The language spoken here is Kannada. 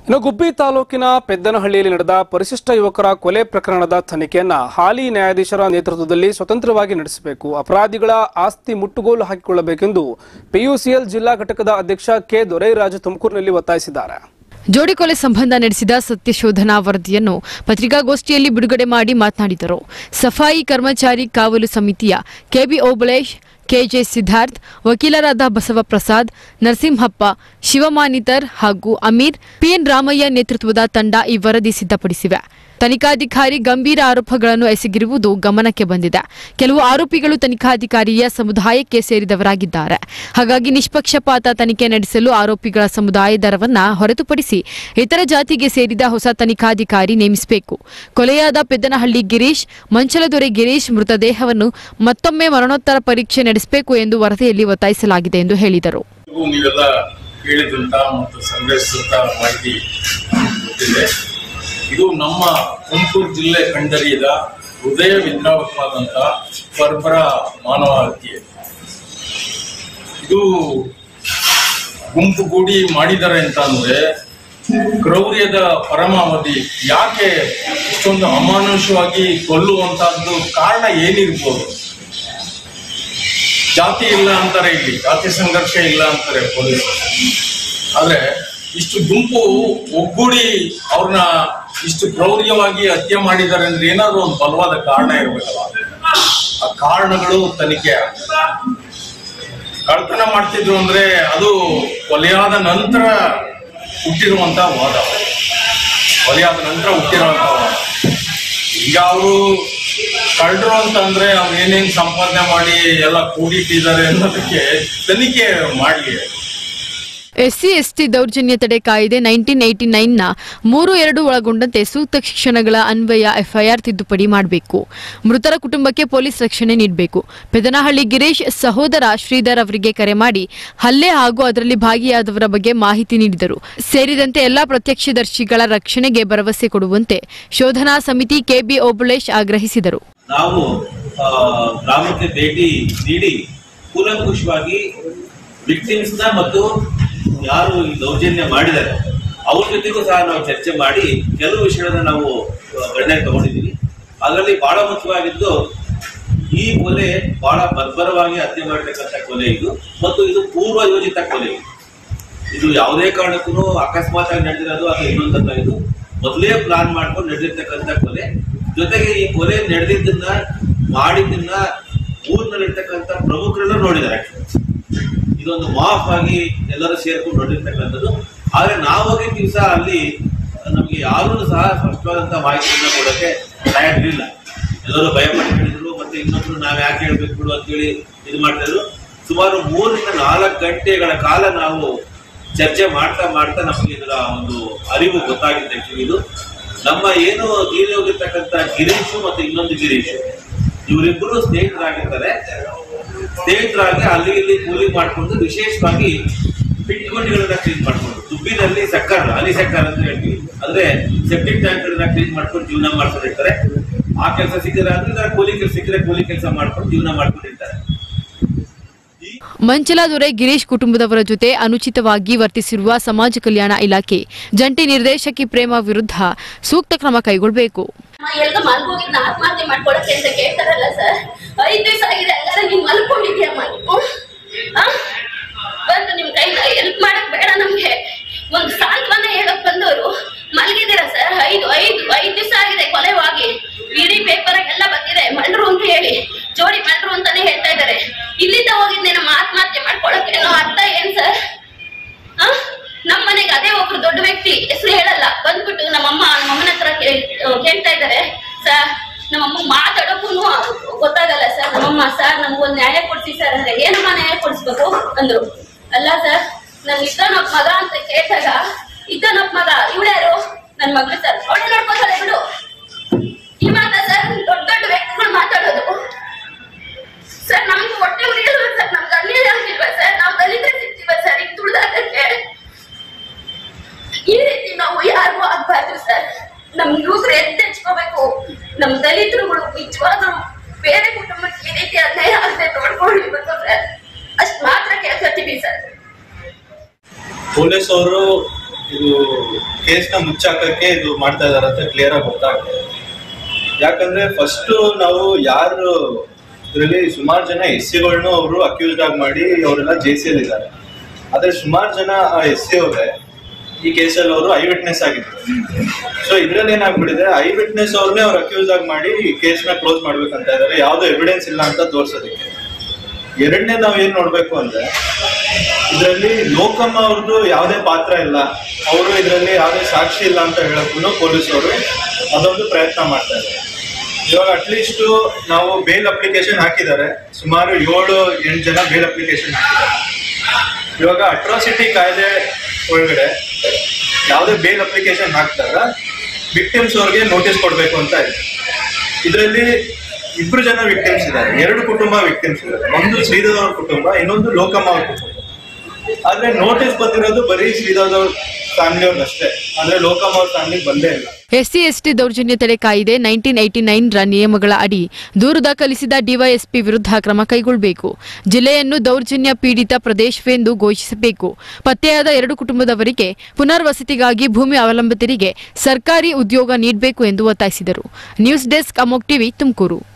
ಇನ್ನು ಗುಬ್ಬಿ ತಾಲೂಕಿನ ಪೆದ್ದನಹಳ್ಳಿಯಲ್ಲಿ ನಡೆದ ಪರಿಶಿಷ್ಟ ಯುವಕರ ಕೊಲೆ ಪ್ರಕರಣದ ತನಿಖೆಯನ್ನ ಹಾಲಿ ನ್ಯಾಯಾಧೀಶರ ನೇತೃತ್ವದಲ್ಲಿ ಸ್ವತಂತ್ರವಾಗಿ ನಡೆಸಬೇಕು ಅಪರಾಧಿಗಳ ಆಸ್ತಿ ಮುಟ್ಟುಗೋಲು ಹಾಕಿಕೊಳ್ಳಬೇಕೆಂದು ಪಿಯುಸಿಎಲ್ ಜಿಲ್ಲಾ ಘಟಕದ ಅಧ್ಯಕ್ಷ ಕೆ ದೊರೈರಾಜು ತುಮಕೂರಿನಲ್ಲಿ ಒತ್ತಾಯಿಸಿದ್ದಾರೆ ಜೋಡಿ ಕೊಲೆ ಸಂಬಂಧ ನಡೆಸಿದ ಸತ್ಯಶೋಧನಾ ವರದಿಯನ್ನು ಪತ್ರಿಕಾಗೋಷ್ಠಿಯಲ್ಲಿ ಬಿಡುಗಡೆ ಮಾಡಿ ಮಾತನಾಡಿದರು ಸಫಾಯಿ ಕರ್ಮಚಾರಿ ಕಾವಲು ಸಮಿತಿಯ ಕೆಬಿ ಓಬಳೇಶ್ ಕೆಜೆ ಸಿದ್ಧಾರ್ಥ್ ವಕೀಲರಾದ ಬಸವಪ್ರಸಾದ್ ನರಸಿಂಹಪ್ಪ ಶಿವಮಾನಿತರ್ ಹಾಗೂ ಅಮೀರ್ ಪಿಎನ್ ರಾಮಯ್ಯ ನೇತೃತ್ವದ ತಂಡ ಈ ವರದಿ ಸಿದ್ಧಪಡಿಸಿವೆ ತನಿಖಾಧಿಕಾರಿ ಗಂಭೀರ ಆರೋಪಗಳನ್ನು ಎಸಗಿರುವುದು ಗಮನಕ್ಕೆ ಬಂದಿದೆ ಕೆಲವು ಆರೋಪಿಗಳು ತನಿಖಾಧಿಕಾರಿಯ ಸಮುದಾಯಕ್ಕೆ ಸೇರಿದವರಾಗಿದ್ದಾರೆ ಹಾಗಾಗಿ ನಿಷ್ಪಕ್ಷಪಾತ ತನಿಖೆ ನಡೆಸಲು ಆರೋಪಿಗಳ ಸಮುದಾಯದರವನ್ನ ಹೊರತುಪಡಿಸಿ ಇತರ ಜಾತಿಗೆ ಸೇರಿದ ಹೊಸ ತನಿಖಾಧಿಕಾರಿ ನೇಮಿಸಬೇಕು ಕೊಲೆಯಾದ ಪೆದ್ದನಹಳ್ಳಿ ಗಿರೀಶ್ ಮಂಚಲದೊರೆ ಗಿರೀಶ್ ಮೃತದೇಹವನ್ನು ಮತ್ತೊಮ್ಮೆ ಮರಣೋತ್ತರ ಪರೀಕ್ಷೆ ನಡೆಸಬೇಕು ಎಂದು ವರದಿಯಲ್ಲಿ ಒತ್ತಾಯಿಸಲಾಗಿದೆ ಎಂದು ಹೇಳಿದರು ಇವು ನೀವೆಲ್ಲ ಕೇಳಿದಂತ ಮತ್ತು ಸಂಗ್ರಹಿಸಿದಂತ ಮಾಹಿತಿ ಗೊತ್ತಿದೆ ಇದು ನಮ್ಮ ತುಮಕೂರು ಜಿಲ್ಲೆ ಕಂಡರಿಯದ ಹೃದಯ ವಿದ್ರಾವಕವಾದಂತ ಬರ್ಬರ ಮಾನವ ಹತ್ಯೆ ಇದು ಗುಂಪುಗೂಡಿ ಮಾಡಿದ್ದಾರೆ ಅಂತ ಅಂದ್ರೆ ಕ್ರೌರ್ಯದ ಪರಮಾವಧಿ ಯಾಕೆ ಇಷ್ಟೊಂದು ಅಮಾನುಷವಾಗಿ ಕೊಲ್ಲುವಂತಹದ್ದು ಕಾರಣ ಏನಿರ್ಬೋದು ಜಾತಿ ಇಲ್ಲ ಅಂತಾರೆ ಇಲ್ಲಿ ಜಾತಿ ಸಂಘರ್ಷ ಇಲ್ಲ ಅಂತಾರೆ ಪೊಲೀಸರು ಆದ್ರೆ ಇಷ್ಟು ಗುಂಪು ಒಗ್ಗೂಡಿ ಅವ್ರನ್ನ ಇಷ್ಟು ಕ್ರೌರ್ಯವಾಗಿ ಹತ್ಯೆ ಮಾಡಿದ್ದಾರೆ ಅಂದ್ರೆ ಏನಾದ್ರು ಒಂದು ಬಲವಾದ ಕಾರಣ ಇರ್ಬೇಕಲ್ಲ ಆ ಕಾರಣಗಳು ತನಿಖೆ ಆಗ್ತದೆ. ಕಳ್ತನ ಮಾಡ್ತಿದ್ರು ಅಂದ್ರೆ ಅದು ಕೊಲೆಯಾದ ನಂತರ ಹುಟ್ಟಿರುವಂತ ವಾದ ಕೊಲೆಯಾದ ನಂತರ ಹುಟ್ಟಿರುವಂತ ವಾದ ಈಗ ಅವರು ಕಳ್ಳರು ಅಂತ ಅಂದ್ರೆ ಅವ್ರು ಏನೇನ್ ಸಂಪಾದನೆ ಮಾಡಿ ಎಲ್ಲ ಕೂಡಿಟ್ಟಿದ್ದಾರೆ ಅನ್ನೋದಕ್ಕೆ ತನಿಖೆ ಮಾಡ್ಲಿ ಎಸ್ಸಿ ಎಸ್ಟಿ ದೌರ್ಜನ್ಯ ತಡೆ ಕಾಯ್ದೆ ನೈನ್ಟೀನ್ ಏಯ್ಟಿ ನೈನ್ನ ಮೂರು ಎರಡು ಒಳಗೊಂಡಂತೆ ಸೂಕ್ತ ಶಿಕ್ಷಣಗಳ ಅನ್ವಯ ಎಫ್ಐಆರ್ ತಿದ್ದುಪಡಿ ಮಾಡಬೇಕು ಮೃತರ ಕುಟುಂಬಕ್ಕೆ ಪೊಲೀಸ್ ರಕ್ಷಣೆ ನೀಡಬೇಕು ಪೆದನಹಳ್ಳಿ ಗಿರೀಶ್ ಸಹೋದರ ಶ್ರೀಧರ್ ಅವರಿಗೆ ಕರೆ ಮಾಡಿ ಹಲ್ಲೆ ಹಾಗೂ ಅದರಲ್ಲಿ ಭಾಗಿಯಾದವರ ಬಗ್ಗೆ ಮಾಹಿತಿ ನೀಡಿದರು ಸೇರಿದಂತೆ ಎಲ್ಲಾ ಪ್ರತ್ಯಕ್ಷದರ್ಶಿಗಳ ರಕ್ಷಣೆಗೆ ಭರವಸೆ ಕೊಡುವಂತೆ ಶೋಧನಾ ಸಮಿತಿ ಕೆಬಿ ಓಬಳೇಶ್ ಆಗ್ರಹಿಸಿದರು ನಾವು ಆ, ಗ್ರಾಮಕ್ಕೆ ಭೇಟಿ ನೀಡಿ ಕೂಲಂಕುಷವಾಗಿ ವಿಕ್ಟಿಮ್ಸ್ ನ ಮತ್ತು ಯಾರು ಈ ದೌರ್ಜನ್ಯ ಮಾಡಿದ್ದಾರೆ ಅವ್ರ ಜೊತೆಗೂ ಸಹ ನಾವು ಚರ್ಚೆ ಮಾಡಿ ಕೆಲವು ವಿಷಯಗಳನ್ನ ನಾವು ಆ, ಗಣನೆಗೆ ತಗೊಂಡಿದ್ದೀವಿ ಅದರಲ್ಲಿ ಬಹಳ ಮುಖ್ಯವಾಗಿದ್ದು ಈ ಕೊಲೆ ಬಹಳ ಬರ್ಬರವಾಗಿ ಹತ್ಯೆ ಮಾಡಿರ್ತಕ್ಕಂಥ ಕೊಲೆ ಇದು ಮತ್ತು ಇದು ಪೂರ್ವ ಯೋಜಿತ ಕೊಲೆ ಇದು ಇದು ಯಾವುದೇ ಕಾರಣಕ್ಕೂ ಅಕಸ್ಮಾತ್ ಆಗಿ ನಡೆದಿರೋದು ಅಥವಾ ಇನ್ನೊಂದಲ್ಲ ಇದು ಮೊದಲೇ ಪ್ಲಾನ್ ಮಾಡ್ಕೊಂಡು ನಡೆದಿರ್ತಕ್ಕಂಥ ಕೊಲೆ ಜೊತೆಗೆ ಈ ಕೊಲೆ ನಡೆದಿದ್ದನ್ನ ಮಾಡಿದ್ದನ್ನ ಊರಿನಲ್ಲಿರ್ತಕ್ಕಂಥ ಪ್ರಮುಖರೆಲ್ಲ ನೋಡಿದ್ದಾರೆ actually. ಇದೊಂದು ಮಾಫ್ ಆಗಿ ಎಲ್ಲರೂ ಸೇರ್ಕೊಂಡು ನೋಡಿರ್ತಕ್ಕಂಥದ್ದು ಆದ್ರೆ ನಾವು ಹೋಗಿದ್ದ ದಿವಸ ಅಲ್ಲಿ ನಮಗೆ ಯಾರೂ ಸಹ ಸ್ಪಷ್ಟವಾದಂತಹ ಮಾಹಿತಿಯನ್ನ ಕೊಡಕ್ಕೆ ತಯಾರಿರಲಿಲ್ಲ ಎಲ್ಲರೂ ಭಯ ಪಟ್ಕೊಂಡಿದ್ರು ಮತ್ತೆ ಇನ್ನೊಬ್ರು ನಾವ್ ಯಾಕೆ ಹೇಳ್ಬೇಕು ಬಿಡು ಅಂತೇಳಿ ಇದು ಮಾಡ್ತಾ ಇದ್ರು ಸುಮಾರು ಮೂರರಿಂದ ನಾಲ್ಕು ಗಂಟೆಗಳ ಕಾಲ ನಾವು ಚರ್ಚೆ ಮಾಡ್ತಾ ಮಾಡ್ತಾ ನಮಗೆ ಇದರ ಒಂದು ಅರಿವು ಗೊತ್ತಾಗಿತ್ತು ಆಕ್ಚುಲಿ ಇದು ನಮ್ಮ ಏನು ತೀರಿ ಹೋಗಿರ್ತಕ್ಕಂಥ ಗಿರೀಶು ಮತ್ತು ಇನ್ನೊಂದು ಗಿರೀಶು ಇವರಿಬ್ಬರು ಸ್ನೇಹಿತರಾಗಿರ್ತಾರೆ ಸ್ನೇಹಿತರಾಗಿ ಅಲ್ಲಿ ಇಲ್ಲಿ ಕೂಲಿ ಮಾಡ್ಕೊಂಡು ವಿಶೇಷವಾಗಿ ಪಿಟ್ಗುಂಡಿಗಳನ್ನ ಕ್ಲೀನ್ ಮಾಡ್ಕೊಂಡು ದುಬ್ಬಿನಲ್ಲಿ ಸಕ್ಕರ್ ಅಲ್ಲಿ ಸಕ್ಕರ್ ಅಂತ ಹೇಳ್ತೀವಿ ಅಂದ್ರೆ ಸೆಪ್ಟಿಕ್ ಟ್ಯಾಂಕ್ಗಳನ್ನ ಕ್ಲೀನ್ ಮಾಡ್ಕೊಂಡು ಜೀವನ ಮಾಡ್ಕೊಂಡಿರ್ತಾರೆ ಆ ಕೆಲಸ ಸಿಕ್ಕಿದ್ರೆ ಅಂದ್ರೆ ಕೂಲಿ ಕೆಲಸ ಸಿಕ್ಕಿದ್ರೆ ಕೂಲಿ ಕೆಲಸ ಮಾಡ್ಕೊಂಡು ಜೀವನ ಮಾಡ್ಕೊಂಡಿರ್ತಾರೆ ಮಂಚಲಾದೊರೆ ಗಿರೀಶ್ ಕುಟುಂಬದವರ ಜೊತೆ ಅನುಚಿತವಾಗಿ ವರ್ತಿಸಿರುವ ಸಮಾಜ ಕಲ್ಯಾಣ ಇಲಾಖೆ ಜಂಟಿ ನಿರ್ದೇಶಕಿ ಪ್ರೇಮ ವಿರುದ್ಧ ಸೂಕ್ತ ಕ್ರಮ ಕೈಗೊಳ್ಳಬೇಕು ಎಲ್ಗ ಮಲ್ಕೋಗಿದ್ನ ಆತ್ಮಹತ್ಯೆ ಮಾಡ್ಕೊಳಕ್ಕೆ ಅಂತ ಕೇಳ್ತಾರಲ್ಲ ಸರ್ ಐದ್ ದಿವಸ ಆಗಿದೆ ಹಂಗಾರೆ ನೀನ್ ಮಲ್ಕೊಂಡಿದ್ಯಮ್ಮ ನೀವು ಆ? ಬಂದು ನಿಮ್ ಕೈ ಹೆಲ್ಪ್ ಮಾಡಕ್ ಬೇಡ ನಮ್ಗೆ ಒಂದು ಸಾಂತ್ವನ ಹೇಳಕ್ ಬಂದವರು ಮಲ್ಗಿದ್ದೀರಾ ಸರ್ ಐದು ಐದು ಐದ್ ದಿವಸ ಆಗಿದೆ ಕೊಲೆವಾಗಿ ಇಡೀ ಪೇಪರ್ ಎಲ್ಲ ಬಂದಿದೆ ಮಲ್ರು ಅಂತ ಹೇಳಿ ಜೋಡಿ ಮಲ್ರು ಅಂತಾನೆ ಹೇಳ್ತಾ ಇದ್ದಾರೆ ಇಲ್ಲಿಂದ ಹೋಗಿದ್ದೆ ನಮ್ಮ ಆತ್ಮಹತ್ಯೆ ಮಾಡ್ಕೊಳಕ್ಕೆ ಏನೋ ಅರ್ಥ ಏನ್ ಸರ್ ಆ? ನಮ್ ಮನೆಗೆ ಅದೇ ಒಬ್ರು ದೊಡ್ಡ ವ್ಯಕ್ತಿ ಹೆಸರು ಹೇಳಲ್ಲ ಬಂದ್ಬಿಟ್ಟು ನಮ್ಮಮ್ಮ ನಮ್ಮಮ್ಮನ ಹತ್ರ ಕೇಳ್- ಕೇಳ್ತಾ ಇದ್ದಾರೆ ಸರ್ ನಮ್ಮಮ್ಮ ಮಾತಾಡೋಕ್ಕೂ ಗೊತ್ತಾಗಲ್ಲ ಸರ್ ನಮ್ಮಮ್ಮ ಸರ್ ನಮ್ಗೊಂದ್ ನ್ಯಾಯ ಕೊಡ್ಸಿ ಸರ್ ಅಂದ್ರೆ ಏನಮ್ಮ ನ್ಯಾಯ ಕೊಡಿಸ್ಬೇಕು ಅಂದ್ರು ಅಲ್ಲ ಸರ್ ನನ್ ಇದ್ದನೊಬ್ಬ ಮಗ ಅಂತ ಕೇಳಿದಾಗ ಇದ್ದನೊಬ್ಬ ಮಗ ಇವಳ್ಯಾರು ನನ್ ಮಗಳು ಸರ್ ಅವಳೇ ನೋಡ್ಕೋತಾರೆ ಬಿಡು ಈ ಮಾತ ಸರ್ ದೊಡ್ಡ ದೊಡ್ಡ ವ್ಯಕ್ತಿಗಳು ಮಾತಾಡೋದು ಸರ್ ನಮ್ಗೆ ಹೊಟ್ಟೆ ಉರಿಯಲ್ಲ ಸರ್ ನಮ್ಗೆ ಅನ್ಯಾಯ ಆಗಿಲ್ವಾ ಸರ್ ನಾವು ದಲಿತರೆ ಸಿಗ್ತೀವ ಸರ್ ಈಗ ತುಳಿದಾಕಕ್ಕೆ ಈ ರೀತಿ ನಾವು ಯಾರಿಗೂ ಆಗ್ಬಾರ್ದು ಸರ್ ನಮ್ ಯೂಸ್ರು ಎದ್ದು ಹೆಚ್ಕೋಬೇಕು ನಮ್ ದಲಿತರುಗಳು ನಿಜವಾಗ್ಲೂ ಬೇರೆ ಕುಟುಂಬಕ್ಕೆ ಈ ರೀತಿ ಅನ್ಯಾಯ ಆಗದೆ ನೋಡ್ಕೊಂಡಿರ್ಬೇಕು ಸರ್ ಅಷ್ಟ್ ಮಾತ್ರ ಕೇಳ್ಕೊತೀವಿ ಸರ್ ಪೊಲೀಸ್ ಅವರು ಇದು ಕೇಸ್ನ ಮುಚ್ಚಾಕಕ್ಕೆ ಇದು ಮಾಡ್ತಾ ಇದಾರೆ ಅಂತ ಕ್ಲಿಯರ್ ಆಗಿ ಗೊತ್ತಾಗ್ತದೆ ಯಾಕಂದ್ರೆ ಫಸ್ಟ್ ನಾವು ಯಾರು ಇದರಲ್ಲಿ ಸುಮಾರು ಜನ ಎಸ್ ಸಿಗಳನ್ನೂ ಅವರು ಅಕ್ಯೂಸ್ಡ್ ಆಗಿ ಮಾಡಿ ಅವರೆಲ್ಲ ಜೆ ಸಿ ಅಲ್ಲಿ ಇದ್ದಾರೆ ಆದ್ರೆ ಸುಮಾರು ಜನ ಆ ಎಸ್ ಸಿ ಅವರೇ ಈ ಕೇಸಲ್ಲಿ ಅವರು ಐ ವಿಟ್ನೆಸ್ ಆಗಿದ್ರು ಸೊ ಇದ್ರಲ್ಲಿ ಏನಾಗ್ಬಿಟ್ಟಿದೆ ಐ ವಿಟ್ನೆಸ್ ಅವ್ರನ್ನೇ ಅವ್ರು ಅಕ್ಯೂಸ್ ಆಗಿ ಮಾಡಿ ಈ ಕೇಸ್ನ ಕ್ಲೋಸ್ ಮಾಡ್ಬೇಕಂತ ಇದಾರೆ ಯಾವ್ದು ಎವಿಡೆನ್ಸ್ ಇಲ್ಲ ಅಂತ ತೋರ್ಸೋದಕ್ಕೆ ಎರಡನೇ ನಾವ್ ಏನ್ ನೋಡ್ಬೇಕು ಅಂದ್ರೆ ಇದರಲ್ಲಿ ಲೋಕಮ್ಮ ಅವ್ರದ್ದು ಯಾವುದೇ ಪಾತ್ರ ಇಲ್ಲ ಅವರು ಇದರಲ್ಲಿ ಯಾವುದೇ ಸಾಕ್ಷಿ ಇಲ್ಲ ಅಂತ ಹೇಳಕ್ಕೂ ಪೊಲೀಸ್ ಅವರು ಅದೊಂದು ಪ್ರಯತ್ನ ಮಾಡ್ತಾ ಇದ್ದಾರೆ ಇವಾಗ ಅಟ್ಲೀಸ್ಟ್ ನಾವು ಬೇಲ್ ಅಪ್ಲಿಕೇಶನ್ ಹಾಕಿದ್ದಾರೆ ಸುಮಾರು ಏಳು ಎಂಟು ಜನ ಬೇಲ್ ಅಪ್ಲಿಕೇಶನ್ ಹಾಕಿದ್ದಾರೆ ಇವಾಗ ಅಟ್ರಾಸಿಟಿ ಕಾಯ್ದೆ ಒಳಗಡೆ ಯಾವುದೇ ಬೇಲ್ ಅಪ್ಲಿಕೇಶನ್ ಹಾಕ್ದಾಗ ವಿಕ್ಟಿಮ್ಸ್ ಅವ್ರಿಗೆ ನೋಟಿಸ್ ಕೊಡಬೇಕು ಅಂತ ಇದೆ ಇದರಲ್ಲಿ ಇಬ್ರು ಜನ ವಿಕ್ಟಿಮ್ಸ್ ಇದ್ದಾರೆ ಎರಡು ಕುಟುಂಬ ವಿಕ್ಟಿಮ್ಸ್ ಇದ್ದಾರೆ ಒಂದು ಶ್ರೀಧರ್ ಅವ್ರ ಕುಟುಂಬ ಇನ್ನೊಂದು ಲೋಕಮ್ಮ ಅವ್ರ ಕುಟುಂಬ ಆದ್ರೆ ನೋಟಿಸ್ ಬಂದಿರೋದು ಬರೀ ಶ್ರೀಧರ್ ಅವ್ರ ಫ್ಯಾಮಿಲಿ ಅವ್ರನ್ನಷ್ಟೇ ಆದ್ರೆ ಲೋಕಮ್ಮ ಅವ್ರ ಫ್ಯಾಮಿಲಿ ಬಂದೇ ಇಲ್ಲ ಎಸ್ಸಿ ಎಸ್ಟಿ ದೌರ್ಜನ್ಯ ತಡೆ ಕಾಯಿದೆ ನೈನ್ಟೀನ್ ಏಯ್ಟಿ ನೈನ್ರ ನಿಯಮಗಳ ಅಡಿ ದೂರು ದಾಖಲಿಸಿದ ಡಿವೈಎಸ್ಪಿ ವಿರುದ್ಧ ಕ್ರಮ ಕೈಗೊಳ್ಳಬೇಕು ಜಿಲ್ಲೆಯನ್ನು ದೌರ್ಜನ್ಯ ಪೀಡಿತ ಪ್ರದೇಶವೆಂದು ಘೋಷಿಸಬೇಕು ಪತ್ತೆಯಾದ ಎರಡು ಕುಟುಂಬದವರಿಗೆ ಪುನರ್ವಸತಿಗಾಗಿ ಭೂಮಿ ಅವಲಂಬಿತರಿಗೆ ಸರ್ಕಾರಿ ಉದ್ಯೋಗ ನೀಡಬೇಕು ಎಂದು ಒತ್ತಾಯಿಸಿದರು ನ್ಯೂಸ್ ಡೆಸ್ಕ್ ಅಮೋಕ್ ಟಿವಿ ತುಮಕೂರು